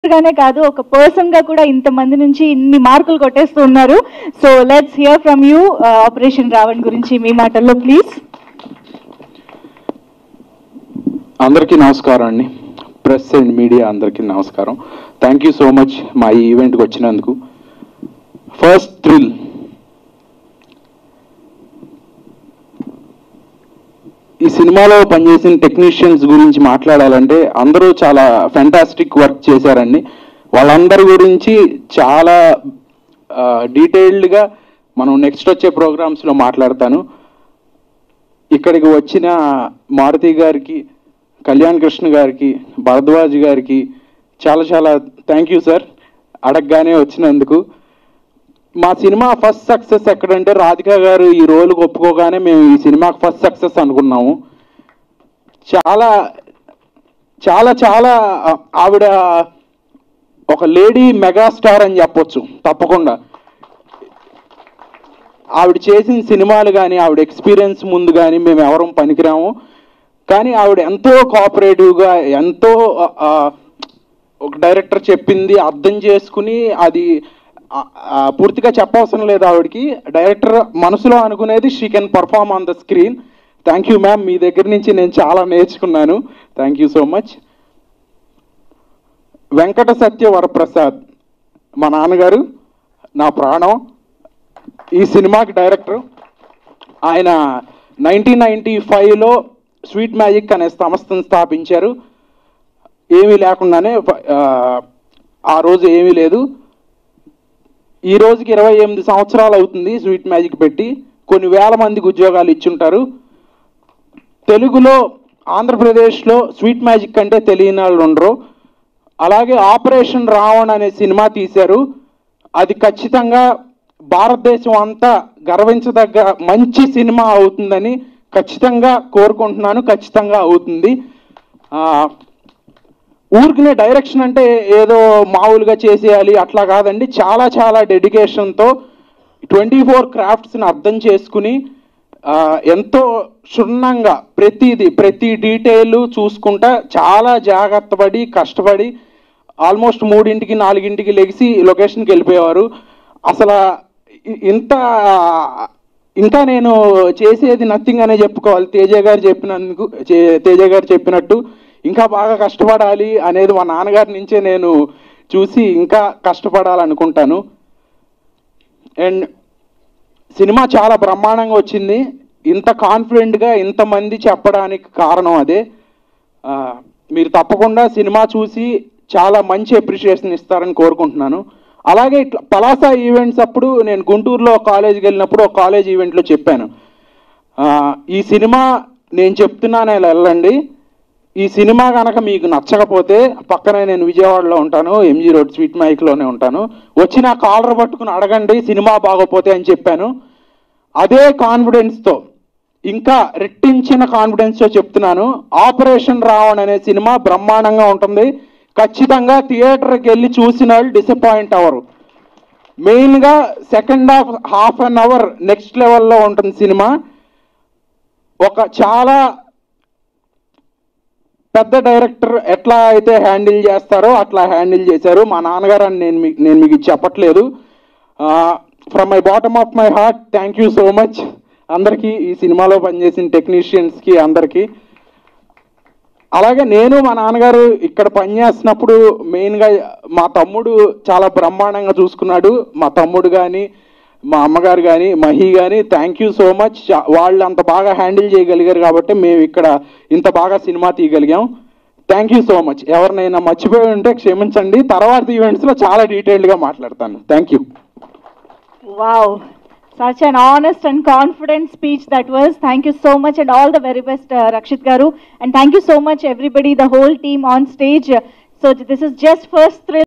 గానే కాదు ఒక పర్సన్ గా కూడా ఇంతమంది నుంచి ఇన్ని మార్కులు కొట్టేస్తూ ఉన్నారు so let's hear from you operation Ravan గురించి మీ మాటల్లో ప్లీజ్ అందరికీ నమస్కారం అండి ప్రెస్ అండ్ మీడియా అందరికీ నమస్కారం థ్యాంక్ యూ సో మచ్ మా ఈ ఈవెంట్కి వచ్చినందుకు ఫస్ట్ థ్రిల్ ఈ సినిమాలో పనిచేసిన టెక్నీషియన్స్ గురించి మాట్లాడాలంటే అందరూ చాలా ఫెంటాస్టిక్ వర్క్ చేశారండి వాళ్ళందరి గురించి చాలా డీటెయిల్డ్గా మనం నెక్స్ట్ వచ్చే ప్రోగ్రామ్స్లో మాట్లాడతాను ఇక్కడికి వచ్చిన మారుతి గారికి కళ్యాణ్ కృష్ణ గారికి భరద్వాజ్ గారికి చాలా చాలా థ్యాంక్ యూ సార్ అడగగానే వచ్చినందుకు మా సినిమా ఫస్ట్ సక్సెస్ ఎక్కడంటే రాధిక గారు ఈ రోలుకు ఒప్పుకోగానే మేము ఈ సినిమాకి ఫస్ట్ సక్సెస్ అనుకున్నాము చాలా చాలా చాలా ఆ, ఆవిడ ఒక లేడీ మెగాస్టార్ అని చెప్పొచ్చు తప్పకుండా ఆవిడ చేసిన సినిమాలు కానీ ఆవిడ ఎక్స్పీరియన్స్ ముందు కానీ మేము ఎవరం పనికిరాము కానీ ఆవిడ ఎంతో కోఆపరేటివ్గా ఎంతో ఆ, ఆ, ఒక డైరెక్టర్ చెప్పింది అర్థం చేసుకుని అది ఆ, ఆ, పూర్తిగా చెప్పవసరం లేదు ఆవిడకి డైరెక్టర్ మనసులో అనుకునేది she can perform on the screen thank you ma'am మీ దగ్గర నుంచి నేను చాలా నేర్చుకున్నాను thank you so much Venkata Satya Varaprasad మా నాన్నగారు నా ప్రాణం ఈ సినిమాకి డైరెక్టర్ ఆయన నైన్టీన్ నైన్టీ ఫైవ్లో స్వీట్ మ్యాజిక్ అనే సంస్థను స్థాపించారు ఏమీ లేకుండానే ఆ, ఆ రోజు ఏమీ లేదు ఈ రోజుకి ఇరవై ఎనిమిది సంవత్సరాలు అవుతుంది స్వీట్ మ్యాజిక్ పెట్టి కొన్ని వేల మందికి ఉద్యోగాలు ఇచ్చుంటారు తెలుగులో ఆంధ్రప్రదేశ్లో స్వీట్ మ్యాజిక్ అంటే తెలియని వాళ్ళు ఉండరు అలాగే ఆపరేషన్ రావణ్ అనే సినిమా తీశారు అది ఖచ్చితంగా భారతదేశం అంతా గర్వించదగ్గ మంచి సినిమా అవుతుందని ఖచ్చితంగా కోరుకుంటున్నాను ఖచ్చితంగా అవుతుంది ఆ, ఊరికినే డైరెక్షన్ అంటే ఏదో మామూలుగా చేసేయాలి అట్లా కాదండి చాలా చాలా డెడికేషన్తో ట్వంటీ ఫోర్ క్రాఫ్ట్స్ని అర్థం చేసుకుని ఆ, ఎంతో క్షుణ్ణంగా ప్రతిది ప్రతి డీటెయిల్ చూసుకుంటా చాలా జాగ్రత్త పడి కష్టపడి ఆల్మోస్ట్ మూడింటికి నాలుగింటికి లెగిసి లొకేషన్కి వెళ్ళిపోయేవారు అసలు ఇ- ఇంత ఇంకా నేను చేసేది నథింగ్ అనే చెప్పుకోవాలి తేజ గారు చెప్పినందుకు చే- తేజ గారు చెప్పినట్టు ఇంకా బాగా కష్టపడాలి అనేది మా నాన్నగారి నుంచే నేను చూసి ఇంకా కష్టపడాలనుకుంటాను అండ్ సినిమా చాలా బ్రహ్మాండంగా వచ్చింది ఇంత కాన్ఫిడెంట్గా ఇంతమంది చెప్పడానికి కారణం అదే ఆ, మీరు తప్పకుండా సినిమా చూసి చాలా మంచి అప్రిషియేషన్ ఇస్తారని కోరుకుంటున్నాను అలాగే ఇట్లా పలాస ఈవెంట్స్ అప్పుడు నేను గుంటూరులో కాలేజీకి వెళ్ళినప్పుడు ఒక కాలేజ్ ఈవెంట్లో చెప్పాను ఆ, ఈ సినిమా నేను చెప్తున్నాను ఇలా వెళ్ళండి ఈ సినిమా కనుక మీకు నచ్చకపోతే పక్కనే నేను విజయవాడలో ఉంటాను ఎంజీ రోడ్ స్వీట్ మైక్లోనే ఉంటాను వచ్చి నా కాలర్ పట్టుకుని అడగండి సినిమా బాగోపోతే అని చెప్పాను అదే కాన్ఫిడెన్స్తో ఇంకా రెట్టించిన కాన్ఫిడెన్స్తో చెప్తున్నాను ఆపరేషన్ రావణ్ అనే సినిమా బ్రహ్మాండంగా ఉంటుంది ఖచ్చితంగా థియేటర్కి వెళ్ళి చూసిన వాళ్ళు డిసప్పాయింట్ అవ్వరు మెయిన్గా second half half an hour next లెవెల్లో ఉంటుంది సినిమా ఒక చాలా పెద్ద డైరెక్టర్ ఎట్లా అయితే హ్యాండిల్ చేస్తారో అట్లా హ్యాండిల్ చేశారు మా నాన్నగారు అని నేను మీకు నేను మీకు ఇది చెప్పట్లేదు from my bottom of my heart thank you so much అందరికీ ఈ సినిమాలో పనిచేసిన టెక్నీషియన్స్కి అందరికీ అలాగే నేను మా నాన్నగారు ఇక్కడ పనిచేస్తున్నప్పుడు మెయిన్గా మా తమ్ముడు చాలా బ్రహ్మాండంగా చూసుకున్నాడు మా తమ్ముడు కానీ మా అమ్మగారు కానీ మహి కానీ థ్యాంక్ యూ సో మచ్ వాళ్ళు అంత బాగా హ్యాండిల్ చేయగలిగారు కాబట్టి మేము ఇక్కడ ఇంత బాగా సినిమా తీయగలిగాం థ్యాంక్ యూ సో మచ్ ఎవరినైనా మర్చిపోయి ఉంటే క్షమించండి తర్వాత ఈవెంట్స్లో చాలా డీటెయిల్డ్గా మాట్లాడతాను thank you wow such an honest and confident speech that was thank you so much and all the very best Rakshit గారు and thank you so much everybody the whole team on stage so this is just first thrill